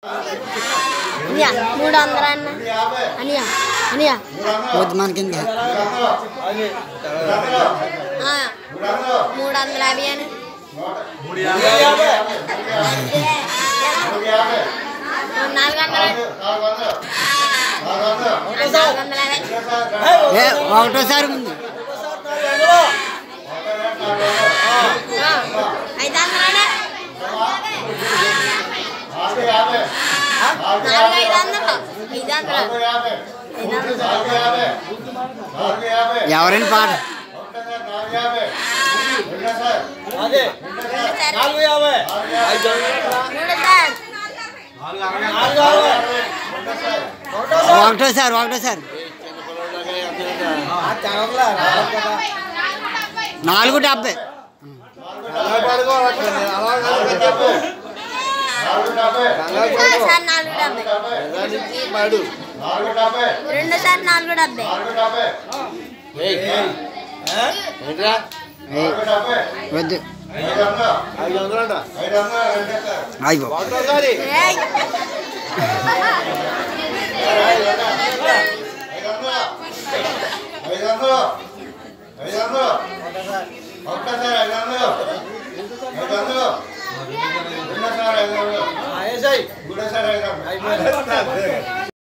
అనియా మూడు వందలు అన్న అనియా అనియా వద్దు మనకింది ఆ, మూడు వందల యాభై అని నాలుగు వందలు నాలుగు వందల యాభై ఏ ఒకటోసారి ఉంది ఆ, ఐదు వందలు నాలుగు ఐదు వందలు ఐదు వందలు ఐదు వందలు ఎవరైనా పాట అదే సార్ నాలుగు యాభై ఐదు మూడు సార్ నాలుగు యాభై ఒకటోసారి ఒకటోసారి నాలుగు డెబ్బై సార్ నాలుగు డెబ్బై రెండు సార్ నాలుగు డెబ్బై ఏ, వద్దు ఐదు వందలంట అయిపో ఒకటోసారి ఏయ్. ఒక్కసారి ఐదు వందలు ఐదు వందలు రెండోసారి ఐదు వందలు వేసాయి మూడోసారి ఐదు వందలు